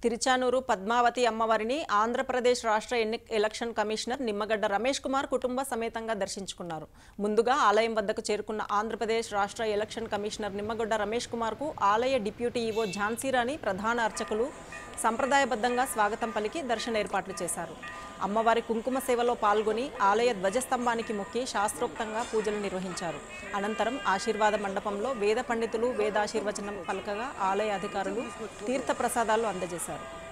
తిరుచానూరు పద్మావతి అమ్మవారిని ఆంధ్రప్రదేశ్ రాష్ట్ర ఎన్ని ఎలక్షన్ కమిషనర్ నిమ్మగడ్డ రమేష్ కుమార్ కుటుంబ సమేతంగా దర్శించుకున్నారు ముందుగా ఆలయం వద్దకు చేరుకున్న ఆంధ్రప్రదేశ్ రాష్ట్ర ఎలక్షన్ కమిషనర్ నిమ్మగడ్డ రమేష్ కుమార్కు ఆలయ డిప్యూటీ ఈవో ఝాన్సీరాణి ప్రధాన అర్చకులు సంప్రదాయబద్ధంగా స్వాగతం పలికి దర్శన ఏర్పాట్లు చేశారు అమ్మవారి కుంకుమ సేవలో పాల్గొని ఆలయ ధ్వజస్తంభానికి మొక్కి శాస్త్రోక్తంగా పూజలు నిర్వహించారు అనంతరం ఆశీర్వాద మండపంలో వేద పండితులు వేదాశీర్వచనం పలకగా ఆలయ అధికారులు తీర్థ ప్రసాదాలు అందజేశారు